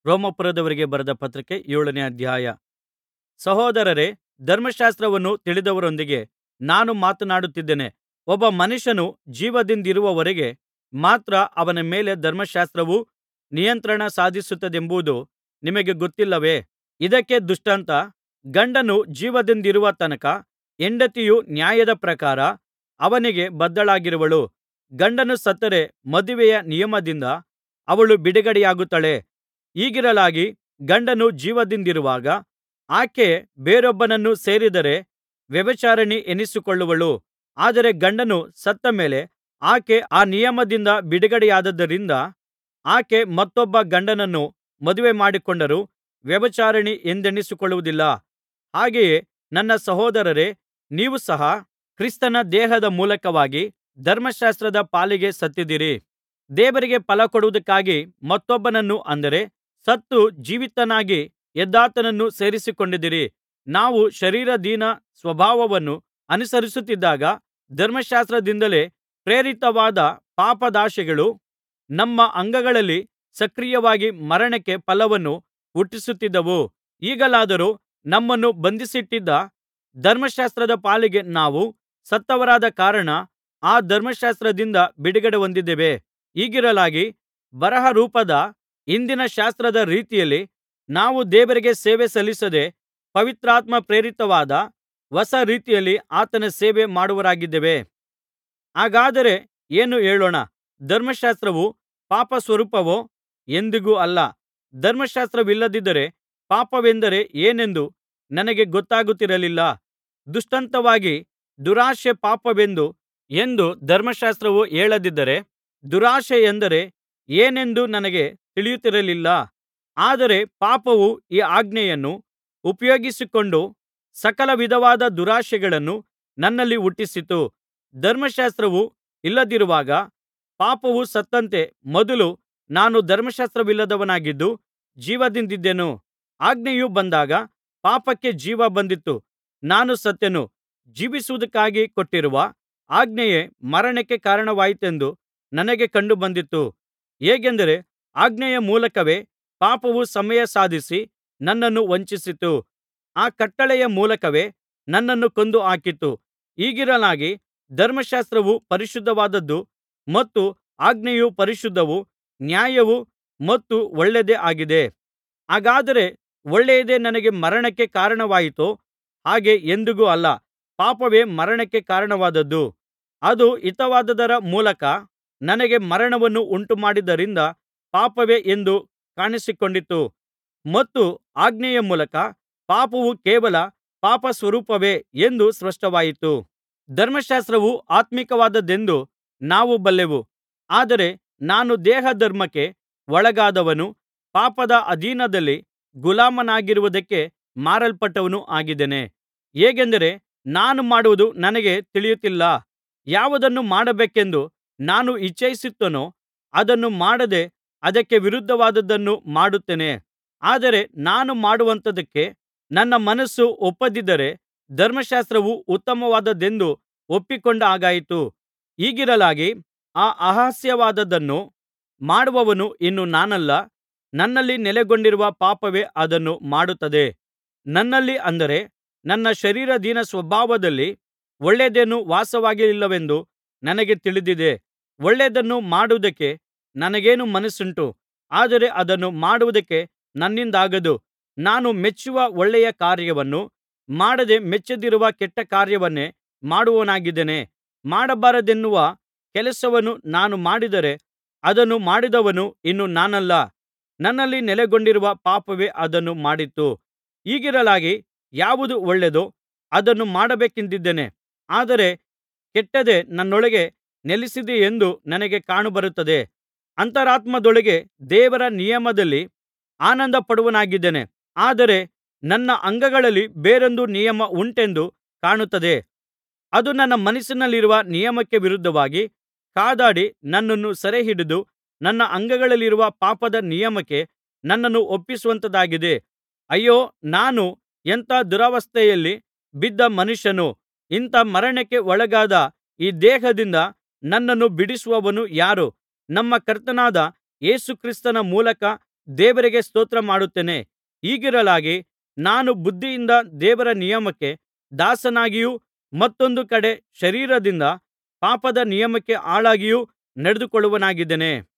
ರೋಮಾಪುರದವರಿಗೆ ಬರೆದ ಪತ್ರಿಕೆ ಏಳನೇ ಅಧ್ಯಾಯ ಸಹೋದರರೇ ಧರ್ಮಶಾಸ್ತ್ರವನ್ನು ತಿಳಿದವರೊಂದಿಗೆ ನಾನು ಮಾತನಾಡುತ್ತಿದ್ದೇನೆ ಒಬ್ಬ ಮನುಷ್ಯನು ಜೀವದಿಂದಿರುವವರೆಗೆ ಮಾತ್ರ ಅವನ ಮೇಲೆ ಧರ್ಮಶಾಸ್ತ್ರವು ನಿಯಂತ್ರಣ ಸಾಧಿಸುತ್ತದೆಂಬುದು ನಿಮಗೆ ಗೊತ್ತಿಲ್ಲವೇ ಇದಕ್ಕೆ ದೃಷ್ಟಾಂತ ಗಂಡನು ಜೀವದಿಂದಿರುವ ತನಕ ಹೆಂಡತಿಯು ನ್ಯಾಯದ ಪ್ರಕಾರ ಅವನಿಗೆ ಬದ್ಧಳಾಗಿರುವಳು ಗಂಡನು ಸತ್ತರೆ ಮದುವೆಯ ನಿಯಮದಿಂದ ಅವಳು ಬಿಡುಗಡೆಯಾಗುತ್ತಾಳೆ ಹೀಗಿರಲಾಗಿ ಗಂಡನು ಜೀವದಿಂದಿರುವಾಗ ಆಕೆ ಬೇರೊಬ್ಬನನ್ನು ಸೇರಿದರೆ ವ್ಯಭಿಚಾರಿಣಿ ಎನಿಸಿಕೊಳ್ಳುವಳು ಆದರೆ ಗಂಡನು ಸತ್ತ ಮೇಲೆ ಆಕೆ ಆ ನಿಯಮದಿಂದ ಬಿಡುಗಡೆಯಾದದ್ದರಿಂದ ಆಕೆ ಮತ್ತೊಬ್ಬ ಗಂಡನನ್ನು ಮದುವೆ ಮಾಡಿಕೊಂಡರೂ ವ್ಯಭಿಚಾರಿಣಿ ಎಂದೆನಿಸಿಕೊಳ್ಳುವುದಿಲ್ಲ ಹಾಗೆಯೇ ನನ್ನ ಸಹೋದರರೇ ನೀವು ಸಹ ಕ್ರಿಸ್ತನ ದೇಹದ ಮೂಲಕವಾಗಿ ಧರ್ಮಶಾಸ್ತ್ರದ ಪಾಲಿಗೆ ಸತ್ತಿದ್ದೀರಿ ದೇವರಿಗೆ ಫಲಕೊಡುವುದಕ್ಕಾಗಿ ಮತ್ತೊಬ್ಬನನ್ನು ಅಂದರೆ ಸತ್ತು ಜೀವಿತನಾಗಿ ಎದ್ದಾತನನ್ನು ಸೇರಿಸಿಕೊಂಡಿದ್ದೀರಿ ನಾವು ಶರೀರಾಧೀನ ಸ್ವಭಾವವನ್ನು ಅನುಸರಿಸುತ್ತಿದ್ದಾಗ ಧರ್ಮಶಾಸ್ತ್ರದಿಂದಲೇ ಪ್ರೇರಿತವಾದ ಪಾಪಾದಾಶೆಗಳು ನಮ್ಮ ಅಂಗಗಳಲ್ಲಿ ಸಕ್ರಿಯವಾಗಿ ಮರಣಕ್ಕೆ ಫಲವನ್ನು ಹುಟ್ಟಿಸುತ್ತಿದ್ದವು ಈಗಲಾದರೋ ನಮ್ಮನ್ನು ಬಂಧಿಸಿಟ್ಟಿದ್ದ ಧರ್ಮಶಾಸ್ತ್ರದ ಪಾಲಿಗೆ ನಾವು ಸತ್ತವರಾದ ಕಾರಣ ಆ ಧರ್ಮಶಾಸ್ತ್ರದಿಂದ ಬಿಡುಗಡೆ ಹೊಂದಿದ್ದೇವೆ ಹೀಗಿರಲಾಗಿ ಬರಹರೂಪದ ಹಿಂದಿನ ಶಾಸ್ತ್ರದ ರೀತಿಯಲ್ಲಿ ನಾವು ದೇವರಿಗೆ ಸೇವೆ ಸಲ್ಲಿಸದೆ ಪವಿತ್ರಾತ್ಮ ಪ್ರೇರಿತವಾದ ಹೊಸ ರೀತಿಯಲ್ಲಿ ಆತನ ಸೇವೆ ಮಾಡುವವರಾಗಿದ್ದೇವೆ ಹಾಗಾದರೆ ಏನು ಹೇಳೋಣ ಧರ್ಮಶಾಸ್ತ್ರವು ಪಾಪಸ್ವರೂಪವೋ ಎಂದಿಗೂ ಅಲ್ಲ ಧರ್ಮಶಾಸ್ತ್ರವಿಲ್ಲದಿದ್ದರೆ ಪಾಪವೆಂದರೆ ಏನೆಂದು ನನಗೆ ಗೊತ್ತಾಗುತ್ತಿರಲಿಲ್ಲ ದೃಷ್ಟಾಂತವಾಗಿ ದುರಾಶೆ ಪಾಪವೆಂದು ಎಂದು ಧರ್ಮಶಾಸ್ತ್ರವು ಹೇಳದಿದ್ದರೆ ದುರಾಶೆ ಎಂದರೆ ಏನೆಂದು ನನಗೆ ತಿಳಿಯುತ್ತಿರಲಿಲ್ಲ ಆದರೆ ಪಾಪವು ಈ ಆಜ್ಞೆಯನ್ನು ಉಪಯೋಗಿಸಿಕೊಂಡು ಸಕಲ ವಿಧವಾದ ದುರಾಶೆಗಳನ್ನು ನನ್ನಲ್ಲಿ ಹುಟ್ಟಿಸಿತು ಧರ್ಮಶಾಸ್ತ್ರವು ಇಲ್ಲದಿರುವಾಗ ಪಾಪವು ಸತ್ತಂತೆ ಮೊದಲು ನಾನು ಧರ್ಮಶಾಸ್ತ್ರವಿಲ್ಲದವನಾಗಿದ್ದು ಜೀವದಿಂದಿದ್ದೆನು ಆಜ್ಞೆಯು ಬಂದಾಗ ಪಾಪಕ್ಕೆ ಜೀವ ಬಂದಿತು ನಾನು ಸತ್ತೆನು ಜೀವಿಸುವುದಕ್ಕಾಗಿ ಕೊಟ್ಟಿರುವ ಆಜ್ಞೆಯೇ ಮರಣಕ್ಕೆ ಕಾರಣವಾಯಿತೆಂದು ನನಗೆ ಕಂಡುಬಂದಿತು ಹೇಗೆಂದರೆ ಆಜ್ಞೆಯ ಮೂಲಕವೇ ಪಾಪವು ಸಮಯ ಸಾಧಿಸಿ ನನ್ನನ್ನು ವಂಚಿಸಿತು ಆ ಕಟ್ಟಳೆಯ ಮೂಲಕವೇ ನನ್ನನ್ನು ಕೊಂದು ಹಾಕಿತು ಹೀಗಿರಲಾಗಿ ಧರ್ಮಶಾಸ್ತ್ರವು ಪರಿಶುದ್ಧವಾದದ್ದು ಮತ್ತು ಆಜ್ಞೆಯು ಪರಿಶುದ್ಧವೂ ನ್ಯಾಯವೂ ಮತ್ತು ಒಳ್ಳೆಯದೇ ಆಗಿದೆ ಹಾಗಾದರೆ ಒಳ್ಳೆಯದೇ ನನಗೆ ಮರಣಕ್ಕೆ ಕಾರಣವಾಯಿತೋ ಹಾಗೆ ಎಂದಿಗೂ ಅಲ್ಲ ಪಾಪವೇ ಮರಣಕ್ಕೆ ಕಾರಣವಾದದ್ದು ಅದು ಹಿತವಾದದರ ಮೂಲಕ ನನಗೆ ಮರಣವನ್ನು ಉಂಟುಮಾಡಿದ್ದರಿಂದ ಪಾಪವೇ ಎಂದು ಕಾಣಿಸಿಕೊಂಡಿತು ಮತ್ತು ಆಜ್ಞೆಯ ಮೂಲಕ ಪಾಪವು ಕೇವಲ ಪಾಪಸ್ವರೂಪವೇ ಎಂದು ಸ್ಪಷ್ಟವಾಯಿತು ಧರ್ಮಶಾಸ್ತ್ರವು ಆತ್ಮೀಕವಾದದ್ದೆಂದು ನಾವು ಬಲ್ಲೆವು ಆದರೆ ನಾನು ದೇಹಧರ್ಮಕ್ಕೆ ಒಳಗಾದವನು ಪಾಪದ ಅಧೀನದಲ್ಲಿ ಗುಲಾಮನಾಗಿರುವುದಕ್ಕೆ ಮಾರಲ್ಪಟ್ಟವನೂ ಆಗಿದ್ದೇನೆ ಹೇಗೆಂದರೆ ನಾನು ಮಾಡುವುದು ನನಗೆ ತಿಳಿಯುತ್ತಿಲ್ಲ ಯಾವುದನ್ನು ಮಾಡಬೇಕೆಂದು ನಾನು ಇಚ್ಛಿಸುತ್ತೇನೋ ಅದನ್ನು ಮಾಡದೆ ಅದಕ್ಕೆ ವಿರುದ್ಧವಾದದ್ದನ್ನು ಮಾಡುತ್ತೇನೆ ಆದರೆ ನಾನು ಮಾಡುವಂಥದಕ್ಕೆ ನನ್ನ ಮನಸ್ಸು ಒಪ್ಪದಿದ್ದರೆ ಧರ್ಮಶಾಸ್ತ್ರವು ಉತ್ತಮವಾದದ್ದೆಂದು ಒಪ್ಪಿಕೊಂಡ ಹಾಗಾಯಿತು ಹೀಗಿರಲಾಗಿ ಆ ಅಸಹ್ಯವಾದದ್ದನ್ನು ಮಾಡುವವನು ಇನ್ನು ನಾನಲ್ಲ ನನ್ನಲ್ಲಿ ನೆಲೆಗೊಂಡಿರುವ ಪಾಪವೇ ಅದನ್ನು ಮಾಡುತ್ತದೆ ನನ್ನಲ್ಲಿ ಅಂದರೆ ನನ್ನ ಶರೀರಾಧೀನ ಸ್ವಭಾವದಲ್ಲಿ ಒಳ್ಳೆಯದೇನೂ ವಾಸವಾಗಿಲ್ಲವೆಂದು ನನಗೆ ತಿಳಿದಿದೆ ಒಳ್ಳೆಯದನ್ನು ಮಾಡುವುದಕ್ಕೆ ನನಗೇನು ಮನಸ್ಸುಂಟು ಆದರೆ ಅದನ್ನು ಮಾಡುವುದಕ್ಕೆ ನನ್ನಿಂದಾಗದು ನಾನು ಮೆಚ್ಚುವ ಒಳ್ಳೆಯ ಕಾರ್ಯವನ್ನು ಮಾಡದೆ ಮೆಚ್ಚದಿರುವ ಕೆಟ್ಟ ಕಾರ್ಯವನ್ನೇ ಮಾಡುವವನಾಗಿದ್ದೇನೆ ಮಾಡಬಾರದೆನ್ನುವ ಕೆಲಸವನ್ನು ನಾನು ಮಾಡಿದರೆ ಅದನ್ನು ಮಾಡಿದವನು ಇನ್ನು ನಾನಲ್ಲ ನನ್ನಲ್ಲಿ ನೆಲೆಗೊಂಡಿರುವ ಪಾಪವೇ ಅದನ್ನು ಮಾಡಿತು ಹೀಗಿರಲಾಗಿ ಯಾವುದು ಒಳ್ಳೆಯದೋ ಅದನ್ನು ಮಾಡಬೇಕೆಂದಿದ್ದೇನೆ ಆದರೆ ಕೆಟ್ಟದ್ದೇ ನನ್ನೊಳಗೆ ನೆಲೆಸಿದೆಯೆಂದು ನನಗೆ ಕಾಣಬರುತ್ತದೆ ಅಂತರಾತ್ಮದೊಳಗೆ ದೇವರ ನಿಯಮದಲ್ಲಿ ಆನಂದಪಡುವವನಾಗಿದ್ದೇನೆ ಆದರೆ ನನ್ನ ಅಂಗಗಳಲ್ಲಿ ಬೇರೊಂದು ನಿಯಮ ಉಂಟೆಂದು ಕಾಣುತ್ತದೆ ಅದು ನನ್ನ ಮನಸ್ಸಿನಲ್ಲಿರುವ ನಿಯಮಕ್ಕೆ ವಿರುದ್ಧವಾಗಿ ಕಾದಾಡಿ ನನ್ನನ್ನು ಸೆರೆಹಿಡಿದು ನನ್ನ ಅಂಗಗಳಲ್ಲಿರುವ ಪಾಪದ ನಿಯಮಕ್ಕೆ ನನ್ನನ್ನು ಒಪ್ಪಿಸುವಂಥದ್ದಾಗಿದೆ ಅಯ್ಯೋ ನಾನು ಎಂಥ ದುರವಸ್ಥೆಯಲ್ಲಿ ಬಿದ್ದ ಮನುಷ್ಯನು ಇಂಥ ಮರಣಕ್ಕೆ ಒಳಗಾದ ಈ ದೇಹದಿಂದ ನನ್ನನ್ನು ಬಿಡಿಸುವವನು ಯಾರು ನಮ್ಮ ಕರ್ತನಾದ ಯೇಸು ಕ್ರಿಸ್ತನ ಮೂಲಕ ದೇವರಿಗೆ ಸ್ತೋತ್ರಮಾಡುತ್ತೇನೆ ಹೀಗಿರಲಾಗಿ ನಾನು ಬುದ್ಧಿಯಿಂದ ದೇವರ ನಿಯಮಕ್ಕೆ ದಾಸನಾಗಿಯೂ ಮತ್ತೊಂದು ಕಡೆ ಶರೀರದಿಂದ ಪಾಪದ ನಿಯಮಕ್ಕೆ ಆಳಾಗಿಯೂ ನಡೆದುಕೊಳ್ಳುವವನಾಗಿದ್ದೇನೆ